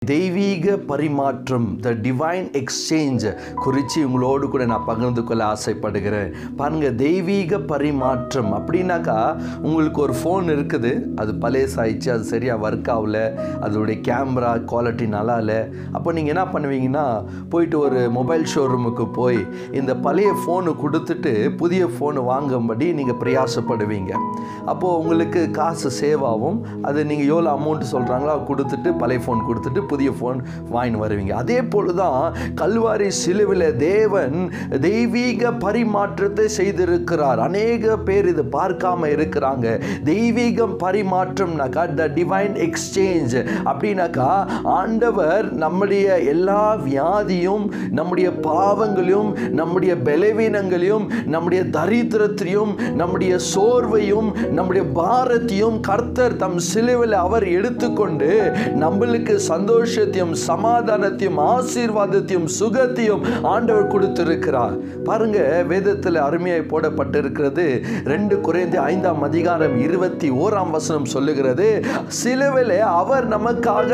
தெய்வீக பரிமாற்றம் the divine exchange குறித்து உங்களோடு கூட நான் பகிர்ந்து கொள்ள ஆசைப்படுகிறேன் பாருங்க தெய்வீக பரிமாற்றம் அப்படின்னாக்கா உங்களுக்கு ஒரு ஃபோன் இருக்குது அது பழசாயிடுச்சு அது சரியாக ஒர்க் ஆகல அதோடைய கேமரா குவாலிட்டி நல்லா இல்லை அப்போ நீங்கள் என்ன பண்ணுவீங்கன்னா போயிட்டு ஒரு மொபைல் ஷோரூமுக்கு போய் இந்த பழைய ஃபோனு கொடுத்துட்டு புதிய ஃபோனு வாங்கும்படி நீங்கள் பிரயாசப்படுவீங்க அப்போது உங்களுக்கு காசு சேவ் ஆகும் அது நீங்கள் எவ்வளோ அமௌண்ட் சொல்கிறாங்களோ கொடுத்துட்டு பழைய ஃபோன் கொடுத்துட்டு புதிய ஃபோன் வாங்கின்னு வருவீங்க அதே போல தான் கல்வாரி சிலுவில் தேவன் தெய்வீக பரிமாற்றத்தை செய்திருக்கிறார் அநேக பேர் இது பார்க்காம இருக்கிறாங்க தெய்வீகம் பரிமாற்றம்னாக்கா த டிவைன் எக்ஸ்சேஞ்ச் அப்படின்னாக்கா ஆண்டவர் நம்முடைய எல்லா வியாதியும் நம்முடைய பாவங்களையும் நம்முடைய பலவீனங்களையும் நம்முடைய தரித்திரத்தையும் நம்முடைய சோர்வையும் நம்முடைய பாரத்தையும் கர்த்தர் தம் சிலுவில் அவர் எடுத்துக்கொண்டு நம்மளுக்கு சந்தோஷத்தையும் சமாதானத்தையும் ஆசீர்வாதத்தையும் சுகத்தையும் ஆண்டவர் கொடுத்திருக்கிறார் பாருங்க வேதத்தில் அருமையாய் போடப்பட்டிருக்கிறது ரெண்டு குறைந்து ஐந்தாம் அதிகாரம் இருபத்தி ஓராம் வசனம் சொல்லுகிறது சிலுவிலே அவர் நமக்காக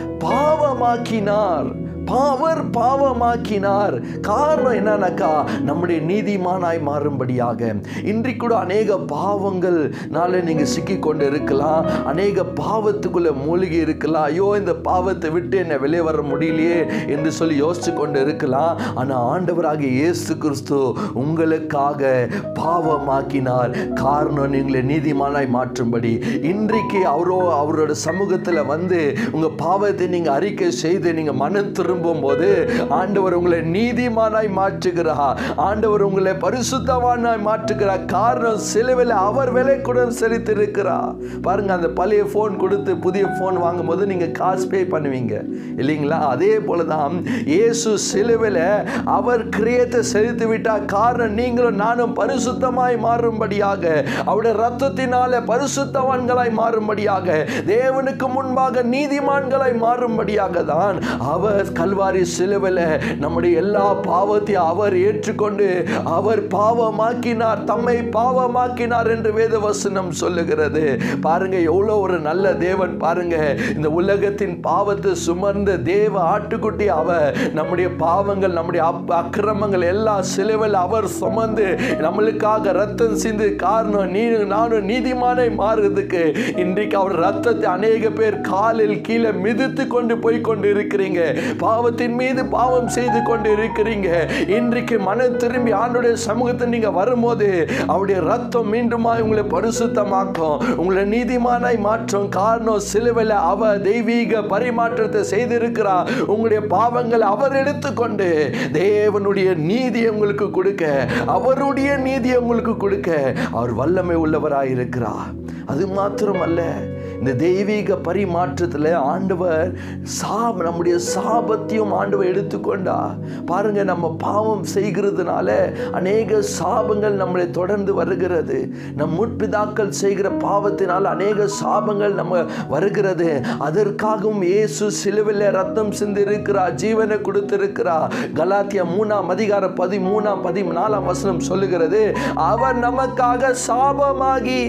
பாவமாக்கினார் பாவர் பாவமாக்கினார் காரணம் என்னன்னாக்கா நம்முடைய நீதிமானாய் மாறும்படியாக இன்றைக்கு கூட அநேக பாவங்கள் நாளை நீங்கள் சிக்கி கொண்டு இருக்கலாம் அநேக பாவத்துக்குள்ள மூழ்கி இருக்கலாம் ஐயோ இந்த பாவத்தை விட்டு என்னை வெளியே வர முடியலையே என்று சொல்லி யோசிச்சு கொண்டு இருக்கலாம் ஆனால் ஆண்டவராகிய இயேசு கிறிஸ்து உங்களுக்காக பாவமாக்கினார் காரணம் நீங்களை நீதிமானாய் மாற்றும்படி இன்றைக்கு அவரோ அவரோட சமூகத்தில் வந்து உங்கள் பாவத்தை நீங்கள் அறிக்கை செய்து நீங்கள் மனம் திரும்பும் போது ஆண்டவர் உங்களை நீதிமானாய் மாற்றுகிறார் ஆண்டவர் உங்களை பரிசுத்தவானாய் மாற்றுகிறார் காரணம் சிலுவையில் அவர் விலை கூட செலுத்திருக்கிறார் பாருங்க அந்த பழைய ஃபோன் கொடுத்து புதிய ஃபோன் வாங்கும்போது நீங்கள் காசு பே பண்ணுவீங்க இல்லைங்களா அதே போல தான் இயேசு சிலுவையில் அவர் கிரியத்தை செலுத்தி விட்டார் காரணம் நீங்களும் நானும் பரிசுத்தமாய் மாறும்படியாக அவருடைய ரத்தத்தினால பரிசுத்தவான்களாய் மாறும்படியாக தேவனுக்கு முன்பாக நீதிமான்களாய் மாறும்படியாக தான் அவர் கல்வாரி சிலுவையில் நம்முடைய எல்லா பாவத்தையும் அவர் ஏற்றுக்கொண்டு அவர் பாவமாக்கினார் தம்மை பாவமாக்கினார் என்று வேதவசனம் சொல்லுகிறது பாருங்க எவ்வளோ ஒரு நல்ல தேவன் பாருங்க இந்த உலகத்தின் பாவத்தை சுமர்ந்த தேவ ஆட்டுக்குட்டி அவர் நம்முடைய பாவங்கள் நம்முடைய அப் அக்கிரமங்கள் எல்லாம் சிலுவையில் அவர் சுமந்து நம்மளுக்காக ரத்தம் சிந்து காரணம் நீ நானும் நீதிமானை மாறுறதுக்கு இன்றைக்கு அவர் ரத்தத்தை அநேக பேர் காலில் கீழே மிதித்து கொண்டு போய் கொண்டு இருக்கிறீங்க பாவத்தின் மீது பாவம் செய்து கொண்டு இருக்கிறீங்க இன்றைக்கு மனம் திரும்பி ஆண்டுடைய சமூகத்தை நீங்க வரும்போது அவருடைய ரத்தம் மீண்டுமாய் உங்களை பரிசுத்தமாக்கும் உங்களை நீதிமானாய் மாற்றும் காரணம் சிலுவையில் அவர் தெய்வீக பரிமாற்றத்தை செய்திருக்கிறார் உங்களுடைய பாவங்களை அவர் எடுத்துக்கொண்டு தேவனுடைய நீதியை உங்களுக்கு கொடுக்க அவருடைய நீதியை உங்களுக்கு கொடுக்க அவர் வல்லமை உள்ளவராய் இருக்கிறார் அது மாத்திரமல்ல இந்த தெய்வீக பரிமாற்றத்தில் ஆண்டவர் சாப நம்முடைய சாபத்தையும் ஆண்டவர் எடுத்துக்கொண்டா பாருங்க நம்ம பாவம் செய்கிறதுனால அநேக சாபங்கள் நம்மளை தொடர்ந்து வருகிறது நம் முற்பிதாக்கள் செய்கிற பாவத்தினால் அநேக சாபங்கள் நம்ம வருகிறது அதற்காகவும் இயேசு சிலுவில் ரத்தம் சிந்து இருக்கிறார் ஜீவனை கொடுத்திருக்கிறார் கலாத்தியா மூணாம் அதிகாரம் பதிமூணாம் பதினாலாம் வசனம் சொல்லுகிறது அவர் நமக்காக சாபமாகி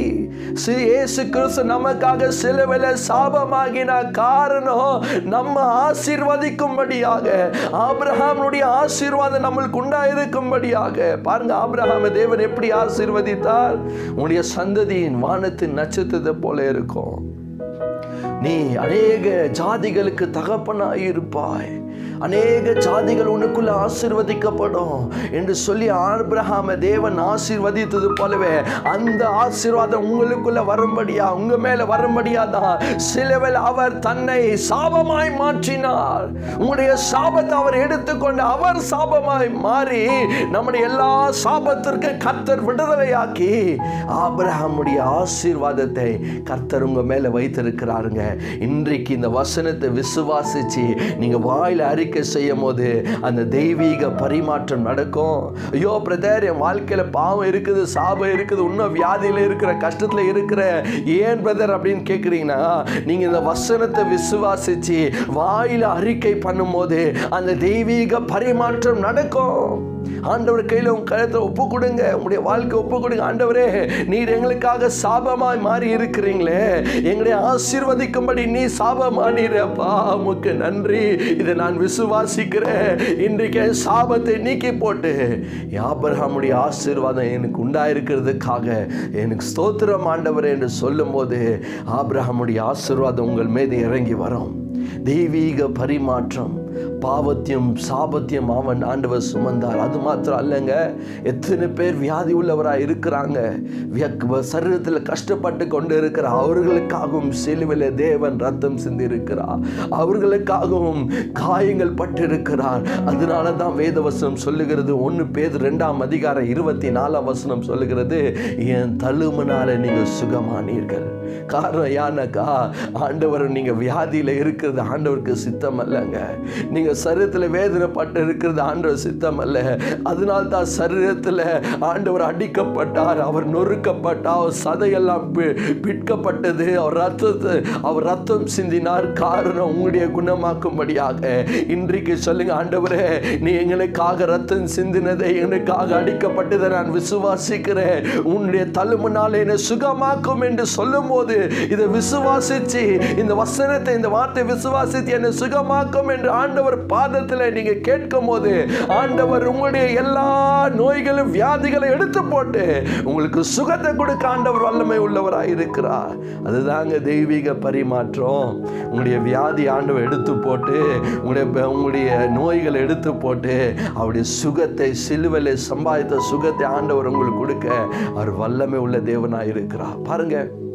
இயேசு கிறிஸ்து நமக்காக சிலுவையில் சாபமாகின காரணம் நம்ம ஆசீர்வதிக்கும்படியாக ஆபிரஹாமுடைய ஆசீர்வாதம் நம்மளுக்கு உண்டாயிருக்கும்படியாக பாருங்க ஆபிரஹாம தேவன் எப்படி ஆசீர்வதித்தார் உன்னுடைய சந்ததியின் வானத்தின் நட்சத்திரத்தை போல இருக்கும் நீ அநேக ஜாதிகளுக்கு தகப்பனாய் இருப்பாய் அநேக ஜாதிகள் உனக்குள்ள ஆசிர்வதிக்கப்படும் என்று சொல்லி ஆபிரஹாம தேவன் ஆசீர்வதித்தது போலவே அந்த ஆசீர்வாதம் உங்களுக்குள்ள வரும்படியா உங்க மேல வரும்படியா தான் சிலுவில் அவர் தன்னை சாபமாய் மாற்றினார் உங்களுடைய சாபத்தை அவர் எடுத்துக்கொண்டு அவர் சாபமாய் மாறி நம்முடைய எல்லா சாபத்திற்கு கர்த்தர் விடுதலையாக்கி ஆபிரஹாமுடைய ஆசீர்வாதத்தை கர்த்தர் உங்க மேல வைத்திருக்கிறாருங்க இன்றைக்கு இந்த வசனத்தை விசுவாசிச்சு நீங்க வாயில அறிக்கை செய்யும் போது அந்த தெய்வீக பரிமாற்றம் நடக்கும் ஐயோ பிரதர் என் வாழ்க்கையில பாவம் இருக்குது சாபம் இருக்குது இன்னும் வியாதியில இருக்கிற கஷ்டத்துல இருக்கிற ஏன் பிரதர் அப்படின்னு கேட்குறீங்கன்னா நீங்க இந்த வசனத்தை விசுவாசிச்சு வாயில அறிக்கை பண்ணும்போது அந்த தெய்வீக பரிமாற்றம் நடக்கும் ஆண்டவர் கையில் உங்க கழுத்தில் ஒப்பு கொடுங்க உங்களுடைய வாழ்க்கை ஒப்பு கொடுங்க ஆண்டவரே நீர் எங்களுக்காக சாபமாய் மாறி இருக்கிறீங்களே எங்களை இருக்கும்படி நீ சாபமானீரப்பா உமக்கு நன்றி இதை நான் விசுவாசிக்கிறேன் இன்றைக்கு என் சாபத்தை நீக்கி போட்டு என் ஆபிரகாமுடைய ஆசீர்வாதம் எனக்கு உண்டாயிருக்கிறதுக்காக எனக்கு ஸ்தோத்திரம் ஆண்டவர் என்று சொல்லும்போது ஆபிரகாமுடைய ஆசீர்வாதம் உங்கள் மீது இறங்கி வரும் தெய்வீக பரிமாற்றம் பாவத்தையும் சாபத்தையும் அவன் ஆண்டவர் சுமந்தார் அது மாத்திரம் அல்லங்க எத்தனை பேர் வியாதி உள்ளவராக இருக்கிறாங்க வியக்- சரீரத்தில் கஷ்டப்பட்டு கொண்டு இருக்கிற அவர்களுக்காகவும் சிலுவையில் தேவன் ரத்தம் சிந்தி இருக்கிறார் அவர்களுக்காகவும் காயங்கள் பட்டு இருக்கிறார் அதனால தான் வேதவசனம் சொல்லுகிறது ஒன்று பேர் ரெண்டாம் அதிகாரம் இருபத்தி நாலாம் வசனம் சொல்லுகிறது என் தழுமனால நீங்கள் சுகமானீர்கள் காரணம் யானக்கா ஆண்டவர் நீங்க வியாதியில இருக்கிறது ஆண்டவருக்கு சித்தம் அல்லங்க நீங்க சரீரத்தில் வேதனைப்பட்டு இருக்கிறது ஆண்டவர் சித்தம் அல்ல அதனால தான் சரீரத்தில் ஆண்டவர் அடிக்கப்பட்டார் அவர் நொறுக்கப்பட்டார் அவர் சதையெல்லாம் பி- பிட்கப்பட்டது அவர் ரத்தத்தை அவர் ரத்தம் சிந்தினார் காரணம் உங்களுடைய குணமாக்கும்படியாக இன்றைக்கு சொல்லுங்க ஆண்டவரே நீ எங்களுக்காக ரத்தம் சிந்தினதை எங்களுக்காக அடிக்கப்பட்டதை நான் விசுவாசிக்கிறேன் உன்னுடைய தழுமுனால் என்னை சுகமாக்கும் என்று சொல்லும்போது இதை விசுவாசிச்சு இந்த வசனத்தை இந்த வார்த்தை விசுவாசித்து என்னை சுகமாக்கும் என்று ஆண்டவர் பாதத்தில் நீங்க கேட்கும் போது ஆண்டவர் உங்களுடைய எல்லா நோய்களும் வியாதிகளை எடுத்து போட்டு உங்களுக்கு சுகத்தை கொடுக்க ஆண்டவர் வல்லமை உள்ளவராக இருக்கிறார் அதுதாங்க தெய்வீக பரிமாற்றம் உங்களுடைய வியாதி ஆண்டவர் எடுத்து போட்டு உங்களுடைய ப- உங்களுடைய நோய்களை எடுத்து போட்டு அவருடைய சுகத்தை சிலுவையில் சம்பாதித்த சுகத்தை ஆண்டவர் உங்களுக்கு கொடுக்க அவர் வல்லமை உள்ள தேவனாக இருக்கிறார் பாருங்க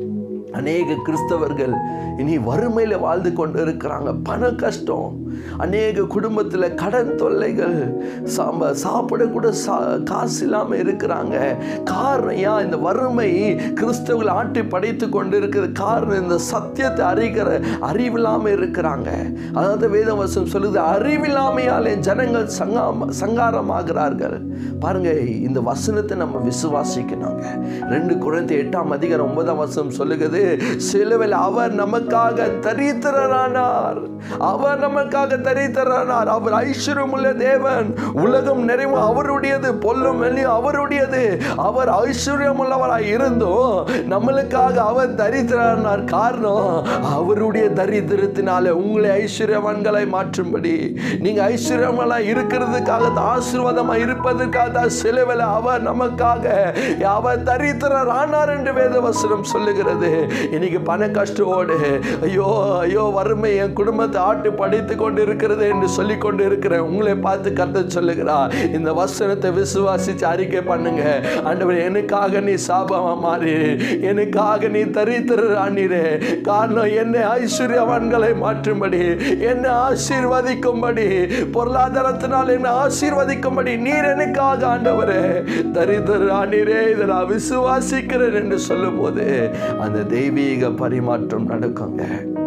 அநேக கிறிஸ்தவர்கள் இனி வறுமையில் வாழ்ந்து கொண்டு இருக்கிறாங்க பண கஷ்டம் அநேக குடும்பத்தில் கடன் தொல்லைகள் சாம்ப சாப்பிடக்கூட சா காசு இல்லாமல் இருக்கிறாங்க காரணம் ஏன் இந்த வறுமை கிறிஸ்தவர்கள் ஆட்டி படைத்து கொண்டு இருக்கிற காரணம் இந்த சத்தியத்தை அறிகிற அறிவில்லாமல் இருக்கிறாங்க அதாவது வேதவசம் சொல்லுது அறிவில்லாமையாலே ஜனங்கள் சங்காம சங்காரமாகிறார்கள் பாருங்க இந்த வசனத்தை நம்ம விசுவாசிக்கணுங்க ரெண்டு குழந்தை எட்டாம் அதிகாரம் ஒன்பதாம் வசனம் சொல்லுகிறது சிலுவையில் அவர் நமக்காக தரித்திரரானார் அவர் நமக்காக தரித்திரரானார் அவர் ஐஸ்வர்யம் உள்ள தேவன் உலகம் நிறைவு அவருடையது பொல்லும் வெளியும் அவருடையது அவர் ஐஸ்வர்யம் உள்ளவராய் இருந்தும் நம்மளுக்காக அவர் தரித்திரரானார் காரணம் அவருடைய தரித்திரத்தினால உங்களை ஐஸ்வர்யவான்களை மாற்றும்படி நீங்க ஐஸ்வர்யமாய் இருக்கிறதுக்காக தான் ஆசீர்வாதமா இருப்பதற்காக தான் சிலுவையில் அவர் நமக்காக அவர் தரித்திரர் ஆனார் என்று வேதவசனம் சொல்லுகிறது இன்னைக்கு பண கஷ்டோடு ஐயோ ஐயோ வறுமை என் குடும்பத்தை ஆட்டு படித்து கொண்டு இருக்கிறது என்று சொல்லி கொண்டு இருக்கிறேன் உங்களை பார்த்து கத்த சொல்லுகிறா இந்த வசனத்தை விசுவாசிச்சு அறிக்கை பண்ணுங்க ஆண்டவர் எனக்காக நீ சாபமா மாறி எனக்காக நீ தரித்திரர் ஆனீரே காரணம் என்னை ஐஸ்வர்யவான்களை மாற்றும்படி என்னை ஆசீர்வதிக்கும்படி பொருளாதாரத்தினால் என்னை ஆசீர்வதிக்கும்படி நீர் எனக்காக ஆண்டவரே தரித்திரர் ஆனீரே இதை நான் விசுவாசிக்கிறேன் என்று சொல்லும்போது அந்த தெய்வீக பரிமாற்றம் நடக்குங்க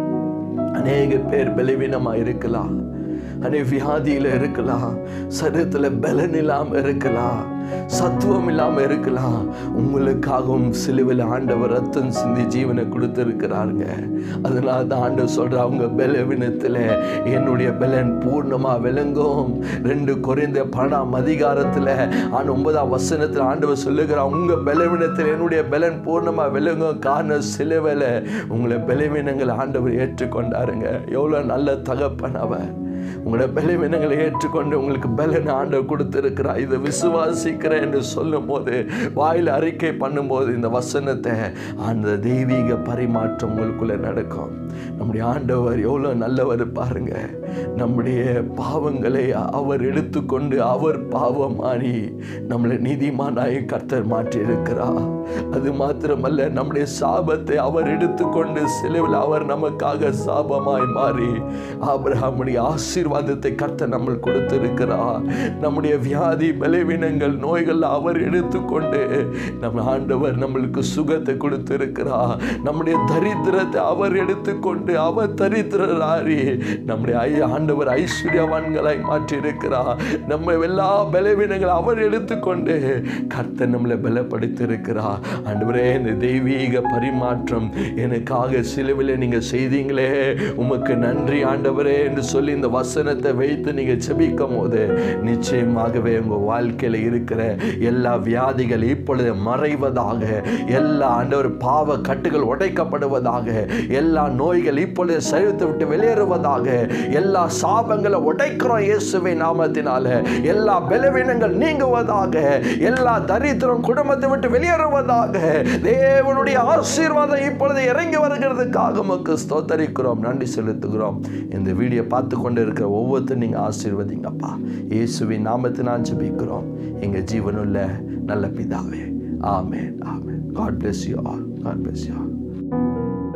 அநேக பேர் பலவீனமா இருக்கலாம் அநேக வியாதியில இருக்கலாம் சரீரத்தில் பலன் இல்லாம இருக்கலாம் சத்துவம் இல்லாம இருக்கலாம் உங்களுக்காகவும் சிலுவையில் ஆண்டவர் ரத்தம் சிந்தி ஜீவனை கொடுத்திருக்கிறாருங்க அதனால தான் ஆண்டவர் சொல்ற அவங்க பலவீனத்தில் என்னுடைய பலன் பூர்ணமா விளங்கும் ரெண்டு குறைந்த பணம் அதிகாரத்தில் ஆண்டு ஒன்பதாம் வசனத்தில் ஆண்டவர் சொல்லுகிறார் உங்க பலவீனத்தில் என்னுடைய பலன் பூர்ணமா விளங்கும் காரணம் சிலுவையில் உங்களை பலவீனங்கள் ஆண்டவர் ஏற்றுக்கொண்டாருங்க எவ்வளோ நல்ல தகப்பன் அவர் உங்களோட பலவீனங்களை ஏற்றுக்கொண்டு உங்களுக்கு பலன் ஆண்டவர் கொடுத்திருக்கிறார் இதை விசுவாசிக்கிறேன் என்று சொல்லும் போது வாயில் அறிக்கை பண்ணும்போது இந்த வசனத்தை அந்த தெய்வீக பரிமாற்றம் உங்களுக்குள்ள நடக்கும் நம்முடைய ஆண்டவர் எவ்வளோ நல்லவர் பாருங்க நம்முடைய பாவங்களை அவர் எடுத்துக்கொண்டு அவர் பாவமானி நம்மளை நீதிமானாய் கர்த்தர் மாற்றி இருக்கிறார் அது மாத்திரமல்ல நம்முடைய சாபத்தை அவர் எடுத்துக்கொண்டு சிலுவில் அவர் நமக்காக சாபமாய் மாறி ஆபிரகாமுடைய ஆசீர்வாதத்தை கர்த்தர் நம்ம கொடுத்திருக்கிறார் நம்முடைய வியாதி பலவீனங்கள் நோய்கள் அவர் எடுத்துக்கொண்டு நம்ம ஆண்டவர் நம்மளுக்கு சுகத்தை கொடுத்திருக்கிறார் நம்முடைய தரித்திரத்தை அவர் எடுத்துக்கொண்டு அவர் தரித்திரராரி நம்முடைய ஐ- ஆண்டவர் ஐஸ்வர்யவான்களாய் மாற்றி இருக்கிறார் நம்ம எல்லா பலவீனங்களை அவர் எடுத்துக்கொண்டு கர்த்தர் நம்மளை பலப்படுத்தி இருக்கிறார் ஆண்டவரே இந்த தெய்வீக பரிமாற்றம் எனக்காக சிலுவில நீங்க செய்தீங்களே உமக்கு நன்றி ஆண்டவரே என்று சொல்லி இந்த வசனத்தை வைத்து நீங்க செபிக்கும் போது நிச்சயமாகவே உங்க வாழ்க்கையில இருக்க இருக்கிற எல்லா வியாதிகள் இப்பொழுது மறைவதாக எல்லா ஆண்டவர் பாவ கட்டுகள் உடைக்கப்படுவதாக எல்லா நோய்கள் இப்பொழுது சைவத்தை விட்டு வெளியேறுவதாக எல்லா சாபங்களை உடைக்கிறோம் இயேசுவை நாமத்தினால எல்லா பலவீனங்கள் நீங்குவதாக எல்லா தரித்திரம் குடும்பத்தை விட்டு வெளியேறுவதாக தேவனுடைய ஆசீர்வாதம் இப்பொழுது இறங்கி வருகிறதுக்காக உமக்கு ஸ்தோத்தரிக்கிறோம் நன்றி செலுத்துகிறோம் இந்த வீடியோ பார்த்து கொண்டு இருக்கிற ஒவ்வொருத்தரும் நீங்கள் ஆசீர்வதிங்கப்பா இயேசுவின் நாமத்தை நான் ஜெபிக்கிறோம் எங்கள் ஜீவனுள்ள நல்ல பிதாவே amen amen God bless you all God bless you all